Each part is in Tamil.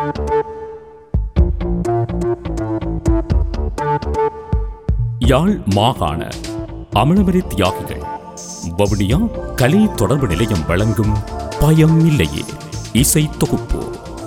யாழ் மாகாண அமலமரி தியாகிகள் வவுனியா கலை தொடர்பு நிலையம் வழங்கும் பயம் இல்லையே இசை தொகுப்பு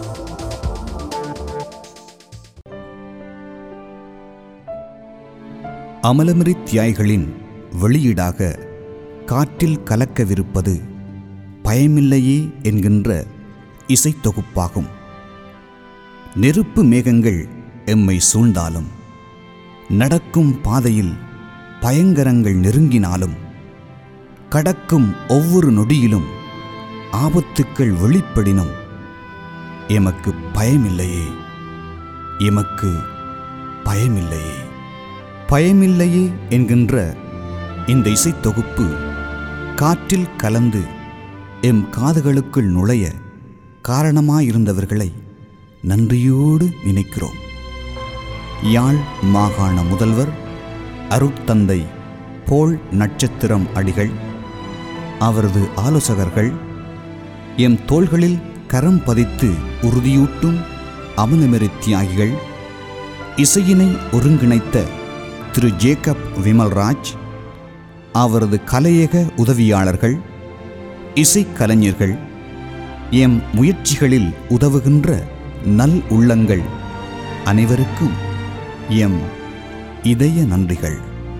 அமலமரி தியாய்களின் வெளியீடாக காற்றில் கலக்கவிருப்பது பயமில்லையே என்கின்ற இசைத் தொகுப்பாகும் நெருப்பு மேகங்கள் எம்மை சூழ்ந்தாலும் நடக்கும் பாதையில் பயங்கரங்கள் நெருங்கினாலும் கடக்கும் ஒவ்வொரு நொடியிலும் ஆபத்துக்கள் வெளிப்படினும் எமக்கு பயமில்லையே எமக்கு பயமில்லையே பயமில்லையே என்கின்ற இந்த இசைத்தொகுப்பு காற்றில் கலந்து எம் காதுகளுக்குள் நுழைய காரணமாயிருந்தவர்களை நன்றியோடு நினைக்கிறோம் யாழ் மாகாண முதல்வர் அருட்தந்தை போல் நட்சத்திரம் அடிகள் அவரது ஆலோசகர்கள் எம் தோள்களில் கரம் பதித்து உறுதியூட்டும் அமலமெரி தியாகிகள் இசையினை ஒருங்கிணைத்த திரு ஜேக்கப் விமல்ராஜ் அவரது கலையக உதவியாளர்கள் இசைக்கலைஞர்கள் எம் முயற்சிகளில் உதவுகின்ற நல் உள்ளங்கள் அனைவருக்கும் எம் இதய நன்றிகள்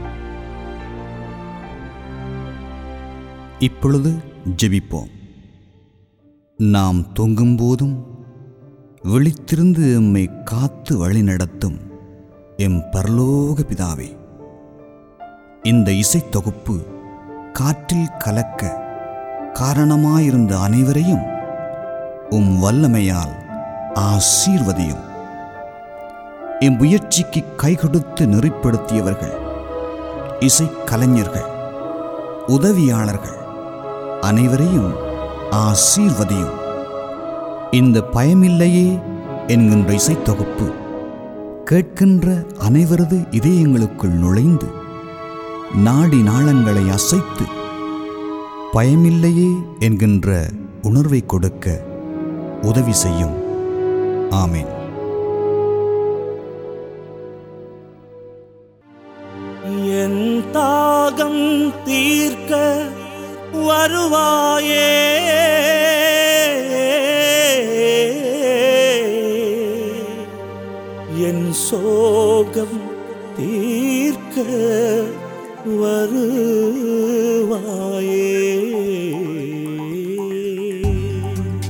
இப்பொழுது ஜெபிப்போம் நாம் தூங்கும்போதும் விழித்திருந்து எம்மை காத்து வழிநடத்தும் எம் பரலோக பிதாவே இந்த இசைத்தொகுப்பு காற்றில் கலக்க காரணமாயிருந்த அனைவரையும் உம் வல்லமையால் ஆசீர்வதியும் எம் முயற்சிக்கு கை கொடுத்து நெறிப்படுத்தியவர்கள் இசைக்கலைஞர்கள் உதவியாளர்கள் அனைவரையும் ஆசீர்வதியும் இந்த பயமில்லையே என்கின்ற இசைத்தொகுப்பு கேட்கின்ற அனைவரது இதயங்களுக்குள் நுழைந்து நாடி நாளங்களை அசைத்து பயமில்லையே என்கின்ற உணர்வை கொடுக்க உதவி செய்யும் ஆமேன் என் தாகம் தீர்க்க வருவாயே என் சோகம் தீர்க்க வருவாயே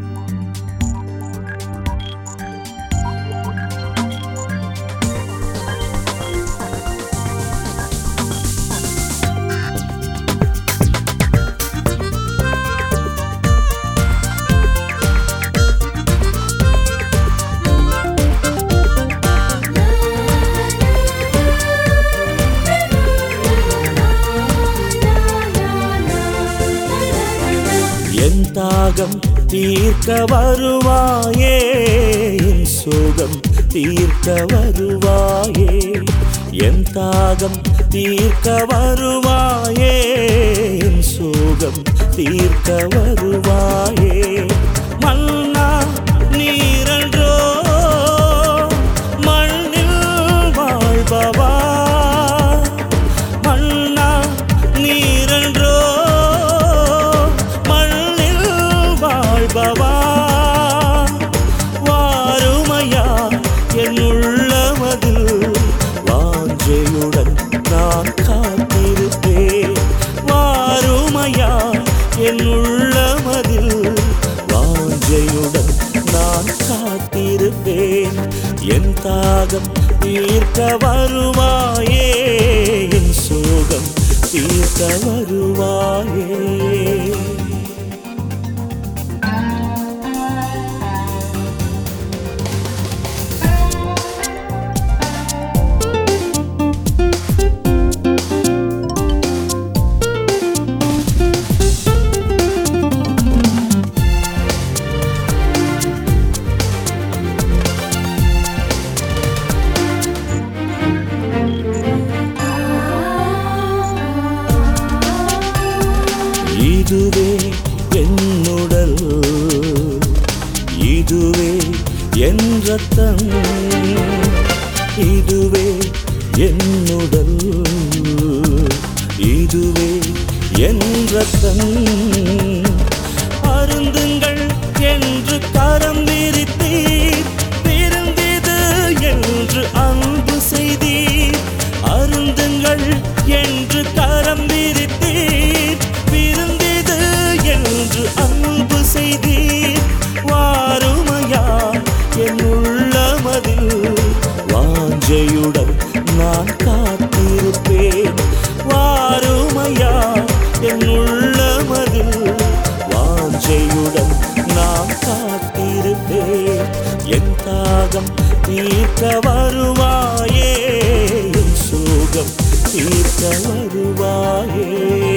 என் தாகம் தீர்க்க வருவாயே என் சோகம் தீர்க்க வருவாயே என் தாகம் தீர்க்க வருவாயே என் சோகம் தீர்க்க வருவாயே மன்னா நீரன்றோ மண்ணில் வாழ்பவா மன்னா நீரன்றோ மண்ணில் வாழ்பவா வாருமையா என் உள்ளமதில் வாஞ்சையுடன் நான் காத்திருப்பேன் வாருமையா என் உள்ளமதில் வாஞ்சையுடன் நான் காத்திருப்பேன் என் தாகம் தீர்க்க வருவாயே என் சோகம் தீர்க்க வருவாயே இதுவே என்னுடல் இதுவே என் ரத்தம் இதுவே என்னுடல் இதுவே என் ரத்தம் அருந்துங்கள் என்று கரம் விரித்தீர் விருந்திது என்று அன்பு செய்தீர் அருந்துங்கள் என்று கரம் விரித்தீர் விருந்திது என்று அன்பு செய்தீர் வாருமையா என் உள்ளமதில் வாஞ்சையுடன் நான் காத்திருப்பேன் வாருமையா என் உள்ளமதில் வாஞ்சையுடன் நான் காத்திருப்பேன் என் தாகம் தீர்க்க வருவாயே என் சோகம் தீர்க்க வருவாயே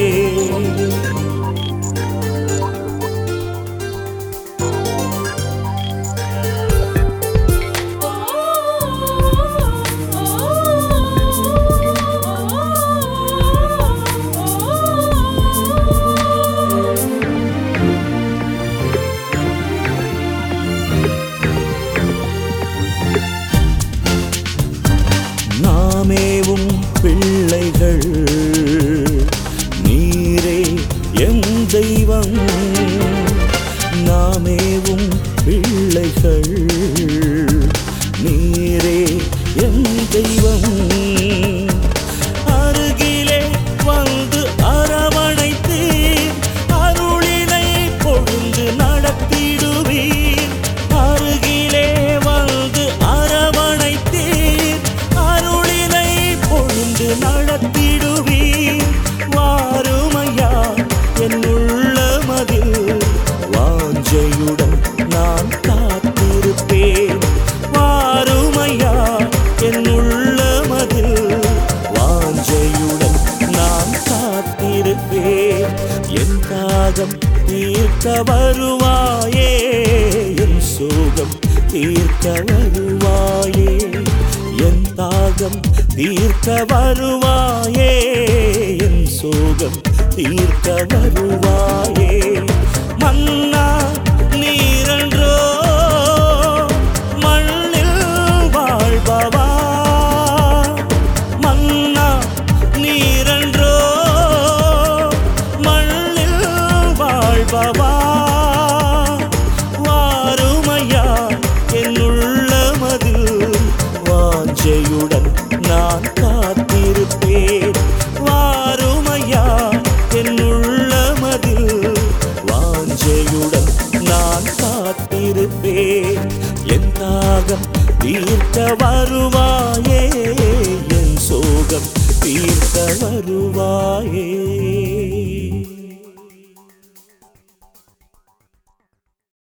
நாமேவும் பிள்ளைகள் நீரே எம் தெய்வம் நாமேவும் பிள்ளைகள் நீரே எம் தெய்வம் அருகிலே வந்து அரவணைத்தீர் அருளினை பொழுந்து நடத்திடுவீர் அருகிலே வந்து அரவணைத்தீர் அருளினை பொழுந்து நடத்திடுவீர் வாருமையா என் உள்ளமதில் வாஞ்சையுடன் நான் காத்திருப்பேன் வாருமையா என் உள்ளமதில் வாஞ்சையுடன் நான் காத்திருப்பேன் என் தாகம் தீர்க்க வருவாயே என் சோகம் தீர்க்க வருவாயே என் தாகம் தீர்க்க வருவாயே என் சோகம் தீர்க்க வருவாயே மன்னா நீரன்றோ மண்ணில் வாழ்பவா மன்னா நீரன்றோ மண்ணில் வாழ்பவா வாருமையா என் உள்ளமதில் வாஞ்சையுடன் நான் காத்திருப்பேன் வாருமையா என் உள்ளமதில் வாஞ்சையுடன் நான் காத்திருப்பேன் என் தாகம் தீர்க்க வருவாயே என் சோகம் தீர்க்க வருவாயே